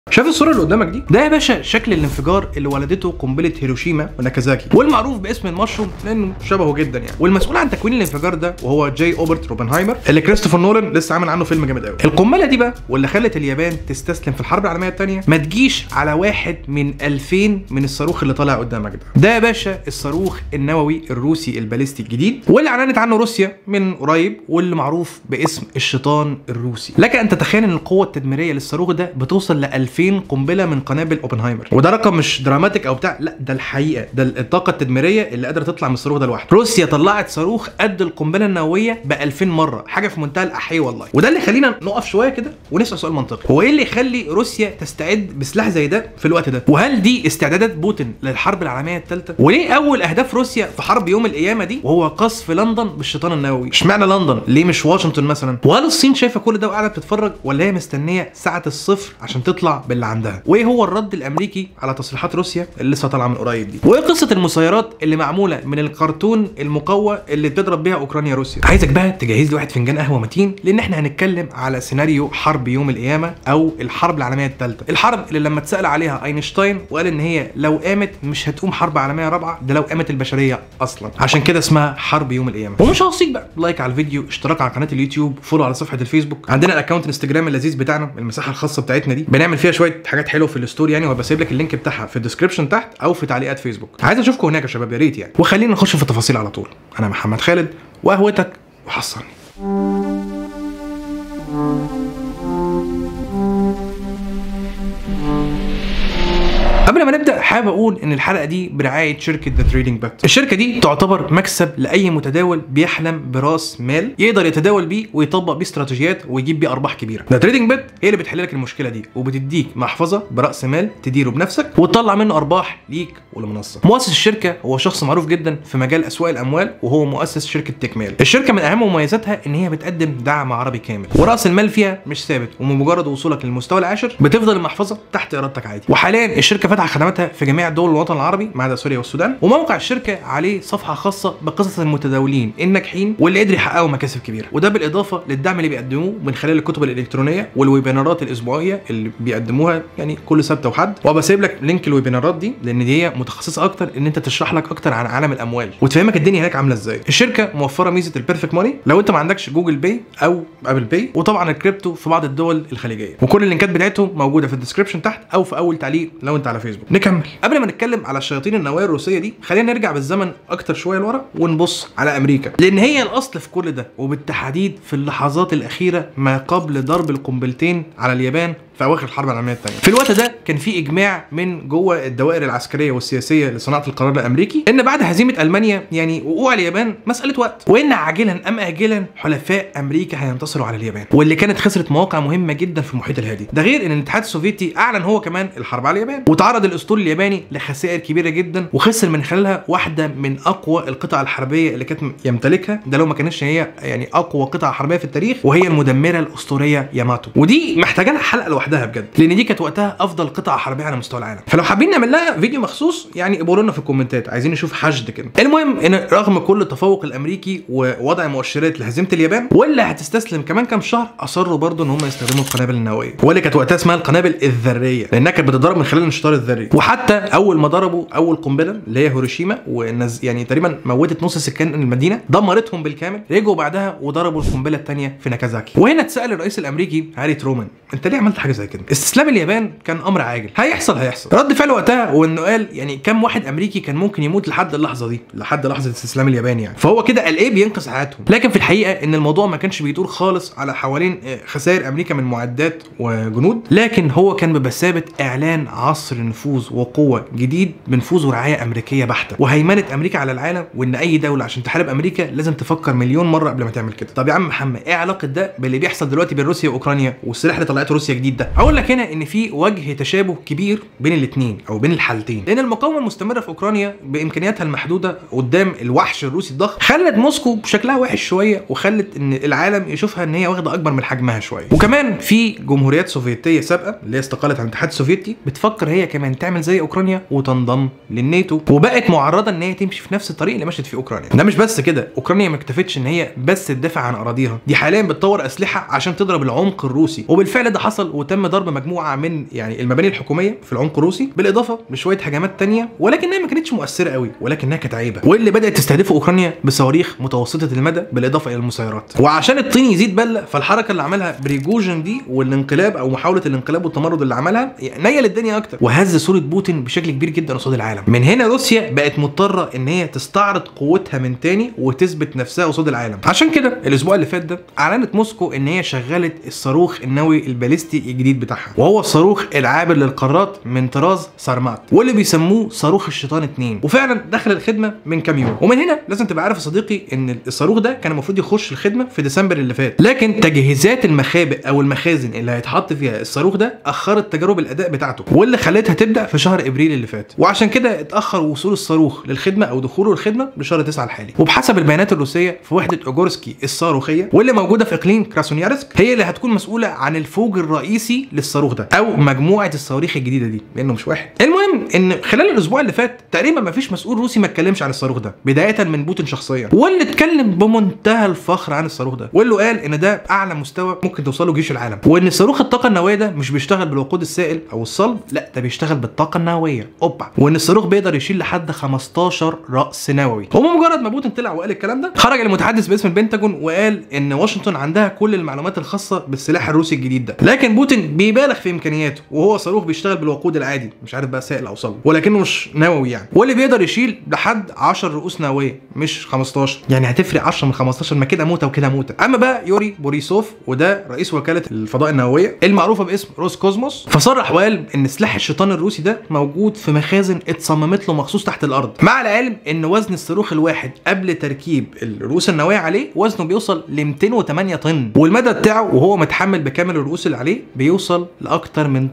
شايف الصوره اللي قدامك دي ده يا باشا شكل الانفجار اللي ولدته قنبله هيروشيما وناكازاكي والمعروف باسم المشروم لانه شبهه جدا يعني والمسؤول عن تكوين الانفجار ده وهو جاي اوبرت روبنهايمر اللي كريستوفر نولان لسه عامل عنه فيلم جامد قوي القنبله دي بقى واللي خلت اليابان تستسلم في الحرب العالميه الثانيه ما تجيش على واحد من 2000 من الصاروخ اللي طالع قدامك ده ده يا باشا الصاروخ النووي الروسي الباليستي الجديد واللي اعلنت عنه روسيا من قريب واللي معروف باسم الشيطان الروسي لك ان تتخيل ان القوه التدميريه للصاروخ ده بتوصل ل 2000 قنبله من قنابل اوبنهايمر وده رقم مش دراماتيك او بتاع لا ده الحقيقه ده الطاقه التدميريه اللي قادره تطلع من الصاروخ ده لوحده روسيا طلعت صاروخ قد القنبله النوويه ب 2000 مره حاجه في منتهى الاحيه والله وده اللي يخلينا نقف شويه كده ونسال سؤال منطقي هو ايه اللي يخلي روسيا تستعد بسلاح زي ده في الوقت ده وهل دي استعدادات بوتين للحرب العالميه الثالثه وليه اول اهداف روسيا في حرب يوم القيامه دي وهو قصف لندن بالشيطان النووي اشمعنى لندن ليه مش واشنطن مثلا وهل الصين شايفه كل ده وقاعده بتتفرج ولا هي مستنيه ساعه الصفر عشان تطلع باللي عندها وايه هو الرد الامريكي على تصريحات روسيا اللي لسه طالعه من قريب دي وايه قصه المسيرات اللي معموله من الكرتون المقوى اللي بتضرب بيها اوكرانيا روسيا عايزك بقى تجهز لي واحد فنجان قهوه متين لان احنا هنتكلم على سيناريو حرب يوم القيامه او الحرب العالميه الثالثه الحرب اللي لما اتسال عليها اينشتاين وقال ان هي لو قامت مش هتقوم حرب عالميه رابعه ده لو قامت البشريه اصلا عشان كده اسمها حرب يوم القيامه ومش هوصيك بقى لايك على الفيديو اشتراك على قناه اليوتيوب فولو على صفحه الفيسبوك عندنا الاكونت انستجرام اللذيذ بتاعنا المساحه الخاصه بتاعتنا دي بنعمل فيها شويه حاجات حلوه في الستوري يعني وهبقى سايب لك اللينك بتاعها في الديسكربشن تحت او في تعليقات فيسبوك عايز اشوفكم هناك يا شباب يا ريت يعني وخلينا نخش في التفاصيل على طول انا محمد خالد وقهوتك وحصلني قبل ما نبدا حابب اقول ان الحلقه دي برعايه شركه ذا تريدنج بات الشركه دي تعتبر مكسب لاي متداول بيحلم براس مال يقدر يتداول بيه ويطبق بيه استراتيجيات ويجيب بيه ارباح كبيره ذا تريدنج بات هي اللي بتحل لك المشكله دي وبتديك محفظه براس مال تديره بنفسك وتطلع منه ارباح ليك ولمنصه مؤسس الشركه هو شخص معروف جدا في مجال اسواق الاموال وهو مؤسس شركه تكمال الشركه من اهم مميزاتها ان هي بتقدم دعم عربي كامل وراس المال فيها مش ثابت ومن مجرد وصولك للمستوى العاشر بتفضل المحفظه تحت ارادتك عادي وحاليا الشركه فاتحه خدماتها في جميع دول الوطن العربي ما عدا سوريا والسودان وموقع الشركه عليه صفحه خاصه بقصص المتداولين الناجحين واللي قدروا يحققوا مكاسب كبيره وده بالاضافه للدعم اللي بيقدموه من خلال الكتب الالكترونيه والويبينارات الاسبوعيه اللي بيقدموها يعني كل سبت وحد وابقى سايب لك لينك الويبينارات دي لان دي هي متخصصه اكتر ان انت تشرح لك اكتر عن عالم الاموال وتفهمك الدنيا هناك عامله ازاي الشركه موفره ميزه البيرفكت ماني لو انت ما عندكش جوجل باي او ابل باي وطبعا الكريبتو في بعض الدول الخليجيه وكل اللينكات بتاعتهم موجوده في الديسكربشن تحت او في اول تعليق لو انت على فيسبوك نكمل قبل ما نتكلم على الشياطين النوويه الروسيه دي خلينا نرجع بالزمن اكتر شويه لورا ونبص على امريكا لان هي الاصل في كل ده وبالتحديد في اللحظات الاخيره ما قبل ضرب القنبلتين على اليابان في اواخر الحرب العالميه الثانيه في الوقت ده كان في اجماع من جوه الدوائر العسكريه والسياسيه لصناعه القرار الامريكي ان بعد هزيمه المانيا يعني وقوع اليابان مساله وقت وان عاجلا ام اجلا حلفاء امريكا هينتصروا على اليابان واللي كانت خسرت مواقع مهمه جدا في المحيط الهادي ده غير ان الاتحاد السوفيتي اعلن هو كمان الحرب على اليابان وتعرض الاسطول الياباني لخسائر كبيره جدا وخسر من خلالها واحده من اقوى القطع الحربيه اللي كانت يمتلكها ده لو ما كانتش هي يعني اقوى قطعه حربيه في التاريخ وهي المدمره الاسطوريه ياماتو ودي محتاجه لها حلقه لوحدها بجد لان دي كانت وقتها افضل قطعه حربيه على مستوى العالم فلو حابين نعمل لها فيديو مخصوص يعني ابقوا لنا في الكومنتات عايزين نشوف حشد كده المهم ان رغم كل التفوق الامريكي ووضع مؤشرات لهزيمه اليابان واللي هتستسلم كمان كام شهر اصروا برضه ان هم يستخدموا القنابل النوويه واللي كانت وقتها اسمها القنابل الذريه لانها كانت بتضرب من خلال الانشطار الذري وحتى اول ما ضربوا اول قنبله اللي هي هيروشيما والنز يعني تقريبا موتت نص سكان المدينه دمرتهم بالكامل رجعوا بعدها وضربوا القنبله الثانيه في ناكازاكي وهنا اتسال الرئيس الامريكي هاري ترومان انت ليه عملت حاجه زي كده استسلام اليابان كان امر عاجل هيحصل هيحصل رد فعل وقتها وانه قال يعني كم واحد امريكي كان ممكن يموت لحد اللحظه دي لحد لحظه استسلام اليابان يعني فهو كده قال ايه بينقذ حياتهم لكن في الحقيقه ان الموضوع ما كانش بيدور خالص على حوالين خسائر امريكا من معدات وجنود لكن هو كان بمثابه اعلان عصر نفوذ وقوه جديد بنفوذ ورعايه امريكيه بحته وهيمنه امريكا على العالم وان اي دوله عشان تحارب امريكا لازم تفكر مليون مره قبل ما تعمل كده طب يا عم محمد ايه علاقه ده باللي بيحصل دلوقتي بين روسيا واوكرانيا والسلاح اللي طلعته روسيا جديد ده اقول لك هنا ان في وجه تشابه كبير بين الاثنين او بين الحالتين لان المقاومه المستمره في اوكرانيا بامكانياتها المحدوده قدام الوحش الروسي الضخم خلت موسكو شكلها وحش شويه وخلت ان العالم يشوفها ان هي واخده اكبر من حجمها شويه وكمان في جمهوريات سوفيتيه سابقه اللي هي استقلت عن الاتحاد السوفيتي بتفكر هي كمان تعمل زي اوكرانيا وتنضم للناتو وبقت معرضه ان هي تمشي في نفس الطريق اللي مشت فيه اوكرانيا ده مش بس كده اوكرانيا ما اكتفتش ان هي بس تدافع عن اراضيها دي حاليا بتطور اسلحه عشان تضرب العمق الروسي وبالفعل ده حصل وتم ضرب مجموعه من يعني المباني الحكوميه في العمق الروسي بالاضافه لشويه هجمات تانية ولكنها ما كانتش مؤثره قوي ولكنها كانت عيبه واللي بدات تستهدف اوكرانيا بصواريخ متوسطه المدى بالاضافه الى المسيرات وعشان الطين يزيد بله فالحركه اللي عملها بريجوجين دي والانقلاب او محاوله الانقلاب والتمرد اللي عملها نيل الدنيا اكتر وهز صوره بوتين بشكل كبير جدا قصاد العالم من هنا روسيا بقت مضطره ان هي تستعرض قوتها من تاني وتثبت نفسها قصاد العالم عشان كده الاسبوع اللي فات ده اعلنت موسكو ان هي شغلت الصاروخ النووي الباليستي الجديد بتاعها وهو الصاروخ العابر للقارات من طراز سارمات واللي بيسموه صاروخ الشيطان 2 وفعلا دخل الخدمه من كام يوم ومن هنا لازم تبقى عارف يا صديقي ان الصاروخ ده كان المفروض يخش الخدمه في ديسمبر اللي فات لكن تجهيزات المخابئ او المخازن اللي هيتحط فيها الصاروخ ده اخرت تجارب الاداء بتاعته واللي خلتها تبدا في شهر ابريل اللي فات وعشان كده اتاخر وصول الصاروخ للخدمه او دخوله الخدمه لشهر 9 الحالي وبحسب البيانات الروسيه في وحده اوجورسكي الصاروخيه واللي موجوده في اقليم كراسونيارسك هي اللي هتكون مسؤوله عن الفوج الرئيسي للصاروخ ده او مجموعه الصواريخ الجديده دي لانه مش واحد المهم ان خلال الاسبوع اللي فات تقريبا ما فيش مسؤول روسي ما اتكلمش عن الصاروخ ده بدايه من بوتين شخصيا واللي اتكلم بمنتهى الفخر عن الصاروخ ده واللي قال ان ده اعلى مستوى ممكن توصله جيش العالم وان صاروخ الطاقه النوويه ده مش بيشتغل بالوقود السائل او الصلب لا ده بيشتغل بالطاقه النوويه اوبا وان الصاروخ بيقدر يشيل لحد 15 راس نووي وبمجرد ما بوتين طلع وقال الكلام ده خرج المتحدث باسم البنتاجون وقال ان واشنطن عندها كل المعلومات الخاصه بالسلاح الروسي الجديد ده لكن بوتين بيبالغ في امكانياته وهو صاروخ بيشتغل بالوقود العادي مش عارف بقى سائل او صلب ولكنه مش نووي يعني واللي بيقدر يشيل لحد 10 رؤوس نوويه مش 15 يعني هتفرق 10 من 15 ما كده موته وكده موته اما بقى يوري بوريسوف وده رئيس وكاله الفضاء النوويه المعروفه باسم روس كوزموس فصرح وقال ان سلاح الشيطان الروسي ده موجود في مخازن اتصممت له مخصوص تحت الارض مع العلم ان وزن الصاروخ الواحد قبل تركيب الرؤوس النوويه عليه وزنه بيوصل ل 208 طن والمدى بتاعه وهو متحمل بكامل الرؤوس اللي عليه بيوصل لاكتر من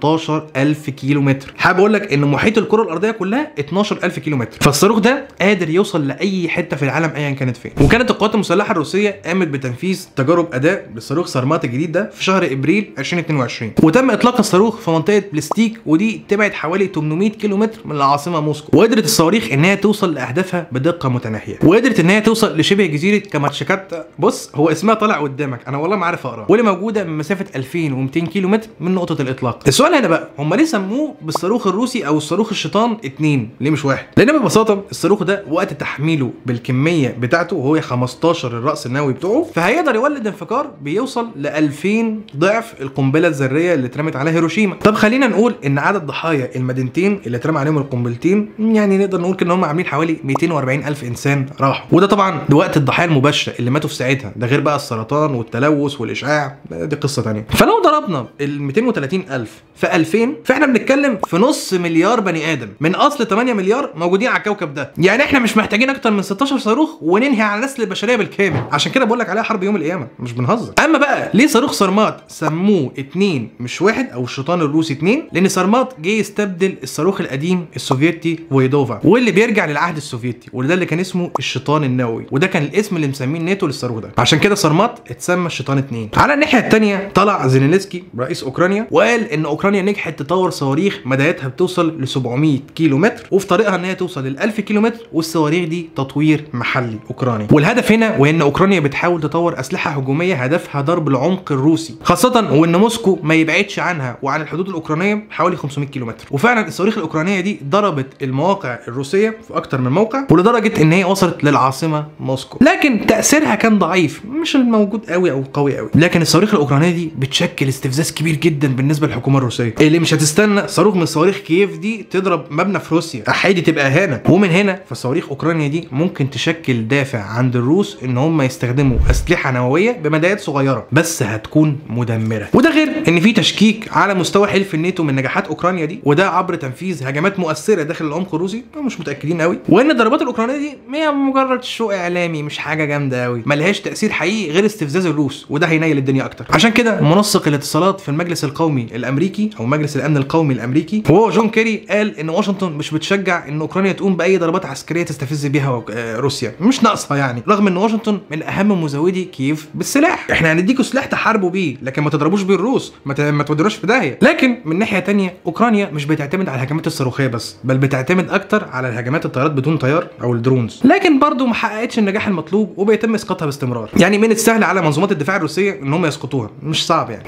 18000 كيلو متر حابب اقول لك ان محيط الكره الارضيه كلها 12000 كيلو متر فالصاروخ ده قادر يوصل لاي حته في العالم ايا كانت فين وكانت القوات المسلحه الروسيه قامت بتنفيذ تجارب اداء للصاروخ سارمات الجديد ده في شهر ابريل 2022 وتم اطلاق الصاروخ في منطقه بلستيك ودي تبعد حوالي 800 كيلو متر من العاصمه موسكو وقدرت الصواريخ ان هي توصل لاهدافها بدقه متناهيه وقدرت ان هي توصل لشبه جزيره كاماتشكات بص هو اسمها طالع قدامك انا والله ما عارف اقراه واللي موجوده من مسافه 2200 كيلو متر من نقطه الاطلاق السؤال هنا بقى هم ليه سموه بالصاروخ الروسي او الصاروخ الشيطان 2 ليه مش واحد لان ببساطه الصاروخ ده وقت تحميله بالكميه بتاعته وهو 15 الراس النووي بتوعه فهيقدر يولد انفجار بيوصل ل 2000 ضعف القنبله الذريه اللي اترمت على هيروشيما طب خلينا نقول ان عدد ضحايا المدينتين اللي اترمى عليهم القنبلتين يعني نقدر نقول كده ان هم عاملين حوالي 240 الف انسان راحوا وده طبعا وقت الضحايا المباشره اللي ماتوا في ساعتها ده غير بقى السرطان والتلوث والاشعاع دي قصه ثانيه فلو ضربنا ال 230 الف في 2000 فاحنا بنتكلم في نص مليار بني ادم من اصل 8 مليار موجودين على الكوكب ده يعني احنا مش محتاجين اكتر من 16 صاروخ وننهي على نسل البشريه بالكامل عشان كده بقول لك عليها حرب يوم القيامه مش بنهزر اما بقى ليه صاروخ سارمات سموه اتنين مش واحد او الشيطان الروسي اتنين لان سارمات جه يستبدل الصاروخ القديم السوفيتي فويدوفا واللي بيرجع للعهد السوفيتي وده اللي كان اسمه الشيطان النووي وده كان الاسم اللي مسميه الناتو للصاروخ ده عشان كده سارمات اتسمى الشيطان اتنين على الناحيه الثانيه طلع زيلينسكي رئيس اوكرانيا وقال ان اوكرانيا نجحت تطور صواريخ مدايتها بتوصل ل 700 كيلو متر وفي طريقها ان هي توصل لل 1000 كيلو متر والصواريخ دي تطوير محلي اوكراني والهدف هنا وان اوكرانيا بتحاول تطور اسلحه هجوميه هدفها ضرب العمق الروسي خاصه وان موسكو ما يبعدش عنها وعن الحدود الاوكرانيه حوالي 500 كيلو متر وفعلا الصواريخ الاوكرانيه دي ضربت المواقع الروسيه في اكتر من موقع ولدرجه ان هي وصلت للعاصمه موسكو لكن تاثيرها كان ضعيف مش الموجود قوي او قوي قوي لكن الصواريخ الاوكرانيه دي بتشكل استفزاز كبير جدا بالنسبه للحكومه الروسيه اللي مش هتستنى صاروخ من صواريخ كييف دي تضرب مبنى في روسيا احيدي تبقى اهانه ومن هنا فصواريخ اوكرانيا دي ممكن تشكل دافع عند الروس ان هم يستخدموا اسلحه نوويه بمدايات صغيره بس هتكون مدمره وده غير ان في تشكيك على مستوى حلف الناتو من نجاحات اوكرانيا دي وده عبر تنفيذ هجمات مؤثره داخل العمق الروسي مش متاكدين قوي وان الضربات الاوكرانيه دي هي مجرد شو اعلامي مش حاجه جامده قوي ملهاش تاثير حقيقي غير استفزاز الروس وده هينيل الدنيا اكتر عشان كده منسق الاتصالات في المجلس القومي الامريكي او مجلس الامن القومي الامريكي وهو جون كيري قال ان واشنطن مش بتشجع ان اوكرانيا تقوم باي ضربات عسكريه تستفز بيها روسيا مش ناقصها يعني رغم ان واشنطن من اهم مزودي كييف بالسلاح احنا هنديكوا سلاح تحاربوا بيه لكن ما تضربوش بيه الروس ما ما تودروش في داهيه لكن من ناحيه تانية اوكرانيا مش بتعتمد على الهجمات الصاروخيه بس بل بتعتمد اكتر على الهجمات الطيارات بدون طيار او الدرونز لكن برضه ما حققتش النجاح المطلوب وبيتم اسقاطها باستمرار يعني من السهل على منظومات الدفاع الروسيه ان هم يسقطوها مش صعب يعني ومن المهم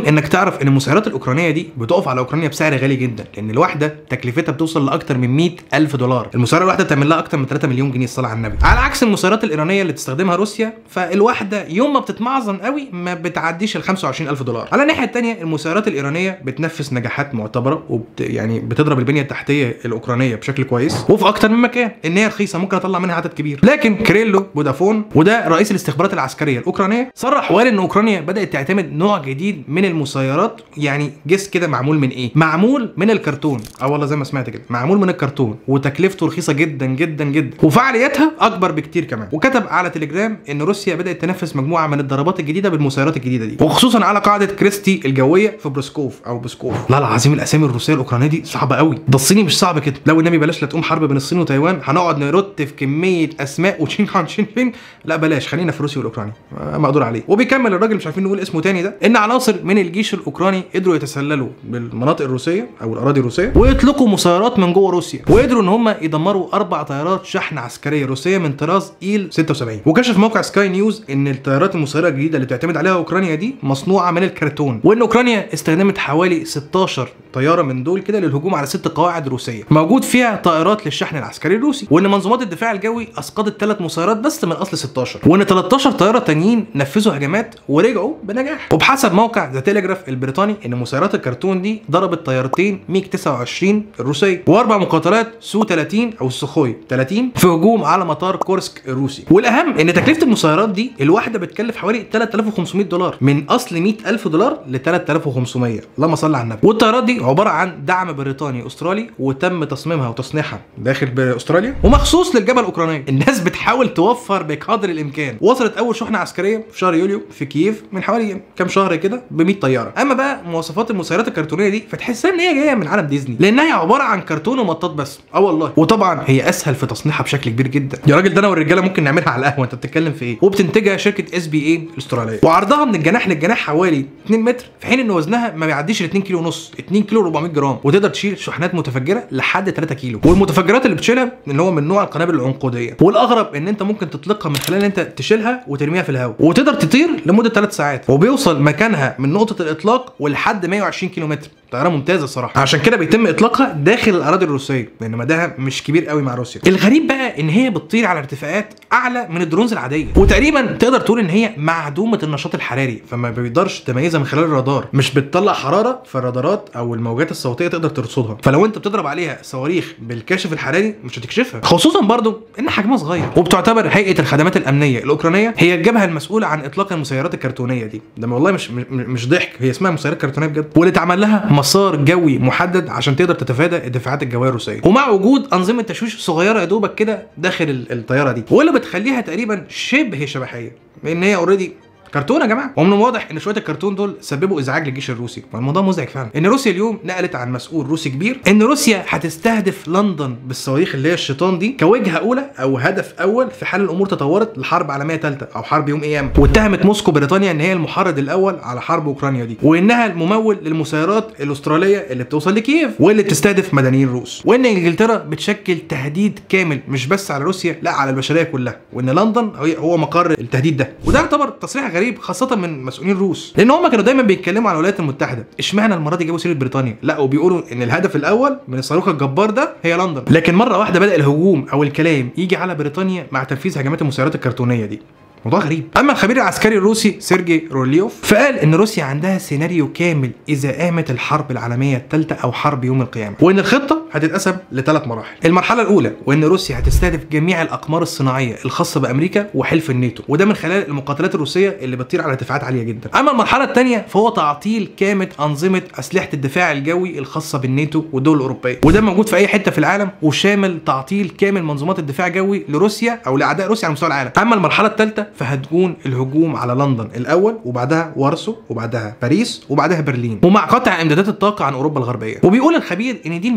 المهم انك تعرف ان المسيرات الاوكرانيه دي بتقف على اوكرانيا بسعر غالي جدا لان الواحده تكلفتها بتوصل لاكثر من 100 الف دولار المسيره الواحده بتعمل لها اكثر من 3 مليون جنيه الصلاه على النبي على عكس المسيرات الايرانيه اللي تستخدمها روسيا فالواحده يوم ما بتتمعظم قوي ما بتعديش ال 25 الف دولار على الناحيه الثانيه المسيرات الايرانيه بتنفذ نجاحات معتبره وبت يعني بتضرب البنيه التحتيه الاوكرانيه بشكل كويس وفي اكتر من مكان ان هي رخيصه ممكن اطلع منها عدد كبير لكن كريلو فودافون وده رئيس الاستخبارات العسكريه الاوكرانيه صرح وقال ان اوكرانيا بدات تعتمد نوع جديد من المسيرات يعني جس كده معمول من ايه معمول من الكرتون اه والله زي ما سمعت كده معمول من الكرتون وتكلفته رخيصه جدا جدا جدا وفعاليتها اكبر بكتير كمان وكتب على تليجرام ان روسيا بدات تنفذ مجموعه من الضربات الجديده بالمسيرات الجديده دي وخصوصا على قاعده كريستي الجويه في بروسكوف او بسكوف لا العظيم الاسامي الروسيه الاوكرانيه دي صعبه قوي ده الصيني مش صعب كده لو النبي بلاش لا تقوم حرب بين الصين وتايوان هنقعد نرد في كميه اسماء وشين خان شين فين لا بلاش خلينا في روسيا والاوكراني آه، مقدور عليه وبيكمل الراجل مش عارفين نقول اسمه تاني ده ان عناصر من الجيش الاوكراني قدروا يتسللوا بالمناطق الروسيه او الاراضي الروسيه ويطلقوا مسيرات من جوه روسيا وقدروا ان هم يدمروا اربع طيارات شحن عسكريه روسيه من طراز ايل 76 وكشف موقع سكاي نيوز ان الطيارات المسيره الجديده اللي بتعتمد عليها اوكرانيا دي مصنوعه من الكرتون وان اوكرانيا استخدمت حوالي 16 طياره من دول كده للهجوم على ست قواعد روسيه موجود فيها طائرات للشحن العسكري الروسي وان منظومات الدفاع الجوي اسقطت ثلاث مسيرات بس من اصل 16 وان 13 طياره تانيين نفذوا هجمات ورجعوا بنجاح وبحسب موقع ذا تيليجراف البريطاني ان مسيرات الكرتون دي ضربت طيارتين ميج 29 الروسيه واربع مقاتلات سو 30 او السخوي 30 في هجوم على مطار كورسك الروسي والاهم ان تكلفه المسيرات دي الواحده بتكلف حوالي 3500 دولار من اصل 100000 دولار ل 3500 اللهم صل على النبي والطيارات دي عباره عن دعم بريطاني استرالي وتم تصميمها وتصنيعها داخل باستراليا ومخصوص للجبهه الاوكرانيه الناس بتحاول توفر بقدر الامكان وصلت اول شحنه عسكريه في شهر يوليو في كييف من حوالي كام شهر كده ب 100 طياره اما بقى مواصفات المسيرات الكرتونيه دي فتحسها ان هي جايه من عالم ديزني لانها هي عباره عن كرتون ومطاط بس اه والله وطبعا هي اسهل في تصنيعها بشكل كبير جدا يا راجل ده انا والرجاله ممكن نعملها على القهوه انت بتتكلم في ايه وبتنتجها شركه اس بي اي الاستراليه وعرضها من الجناح للجناح حوالي 2 متر في حين ان وزنها ما بيعديش ال 2 كيلو ونص 2 كيلو 400 جرام وتقدر تشيل شحنات متفجره لحد 3 كيلو والمتفجرات اللي بتشيلها اللي هو من نوع القنابل العنقوديه والاغرب ان انت ممكن تطلقها من خلال ان انت تشيلها وترميها في الهواء وتقدر تطير لمده 3 ساعات وبيوصل مكانها من نقطه الاطلاق ولحد 120 كيلو متر طياره ممتازه الصراحه عشان كده بيتم اطلاقها داخل الاراضي الروسيه لان مداها مش كبير قوي مع روسيا الغريب بقى ان هي بتطير على ارتفاعات اعلى من الدرونز العاديه وتقريبا تقدر تقول ان هي معدومه النشاط الحراري فما بيقدرش تميزها من خلال الرادار مش بتطلع حراره فالرادارات او الموجات الصوتيه تقدر ترصدها فلو انت بتضرب عليها صواريخ بالكاشف الحراري مش هتكشفها خصوصا برضو ان حجمها صغير وبتعتبر هيئه الخدمات الامنيه الاوكرانيه هي الجبهه المسؤوله عن اطلاق المسيرات الكرتونيه دي ده والله مش مش- مش ضحك هي اسمها مسيرات كرتونيه بجد واللي اتعمل لها مسار جوي محدد عشان تقدر تتفادى الدفاعات الجويه الروسيه ومع وجود انظمه تشويش صغيره يا دوبك كده داخل ال- الطياره دي واللي بتخليها تقريبا شبه شبحيه لان هي اوريدي كرتون يا جماعه ومن الواضح ان شويه الكرتون دول سببوا ازعاج للجيش الروسي والموضوع مزعج فعلا ان روسيا اليوم نقلت عن مسؤول روسي كبير ان روسيا هتستهدف لندن بالصواريخ اللي هي الشيطان دي كوجهه اولى او هدف اول في حال الامور تطورت لحرب عالميه ثالثه او حرب يوم قيامه واتهمت موسكو بريطانيا ان هي المحرض الاول على حرب اوكرانيا دي وانها الممول للمسيرات الاستراليه اللي بتوصل لكييف واللي بتستهدف مدنيين روس وان انجلترا بتشكل تهديد كامل مش بس على روسيا لا على البشريه كلها وان لندن هي- هو مقر التهديد ده وده يعتبر تصريح غريب خاصه من مسؤولين روس لان هم كانوا دايما بيتكلموا على الولايات المتحده اشمعنى المره دي جابوا سيره بريطانيا لا وبيقولوا ان الهدف الاول من الصاروخ الجبار ده هي لندن لكن مره واحده بدا الهجوم او الكلام يجي على بريطانيا مع تنفيذ هجمات المسيرات الكرتونيه دي موضوع غريب اما الخبير العسكري الروسي سيرجي روليوف فقال ان روسيا عندها سيناريو كامل اذا قامت الحرب العالميه الثالثه او حرب يوم القيامه وان الخطه هتتقسم لثلاث مراحل المرحله الاولى وان روسيا هتستهدف جميع الاقمار الصناعيه الخاصه بامريكا وحلف الناتو وده من خلال المقاتلات الروسيه اللي بتطير على ارتفاعات عاليه جدا اما المرحله الثانيه فهو تعطيل كامل انظمه اسلحه الدفاع الجوي الخاصه بالناتو والدول الاوروبيه وده موجود في اي حته في العالم وشامل تعطيل كامل منظومات الدفاع الجوي لروسيا او لاعداء روسيا على مستوى العالم اما المرحله الثالثه فهتكون الهجوم على لندن الاول وبعدها وارسو وبعدها باريس وبعدها برلين ومع قطع امدادات الطاقه عن اوروبا الغربيه وبيقول الخبير ان دي الملامح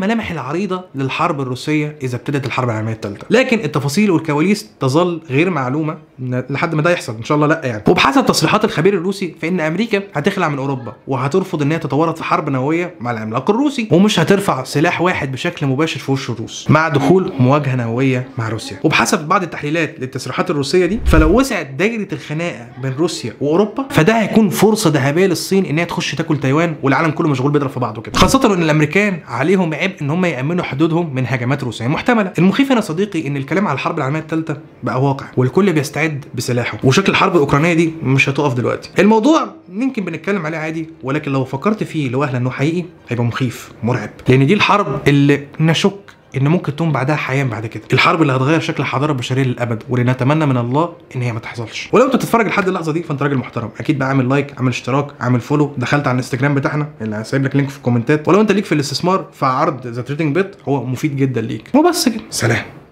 عريضه للحرب الروسيه اذا ابتدت الحرب العالميه الثالثه لكن التفاصيل والكواليس تظل غير معلومه لحد ما ده يحصل ان شاء الله لا يعني وبحسب تصريحات الخبير الروسي فان امريكا هتخلع من اوروبا وهترفض ان هي تتورط في حرب نوويه مع العملاق الروسي ومش هترفع سلاح واحد بشكل مباشر في وش الروس مع دخول مواجهه نوويه مع روسيا وبحسب بعض التحليلات للتصريحات الروسيه دي فلو وسعت دايره الخناقه بين روسيا واوروبا فده هيكون فرصه ذهبيه للصين ان هي تخش تاكل تايوان والعالم كله مشغول بيضرب في بعضه كده خاصه ان الامريكان عليهم عبء ان هم يامنوا حدودهم من هجمات روسيه محتمله المخيف هنا صديقي ان الكلام على الحرب العالميه الثالثه بقى واقع والكل بيستعد بسلاحه وشكل الحرب الاوكرانيه دي مش هتقف دلوقتي الموضوع يمكن بنتكلم عليه عادي ولكن لو فكرت فيه لوهله انه حقيقي هيبقى مخيف مرعب لان دي الحرب اللي نشك ان ممكن تقوم بعدها حياه بعد كده الحرب اللي هتغير شكل الحضاره البشريه للابد واللي نتمنى من الله ان هي ما تحصلش ولو انت بتتفرج لحد اللحظه دي فانت راجل محترم اكيد بقى عامل لايك عامل اشتراك عامل فولو دخلت على الانستجرام بتاعنا اللي هسيب لك لينك في الكومنتات ولو انت ليك في الاستثمار فعرض ذا تريدنج بيت هو مفيد جدا ليك وبس كده سلام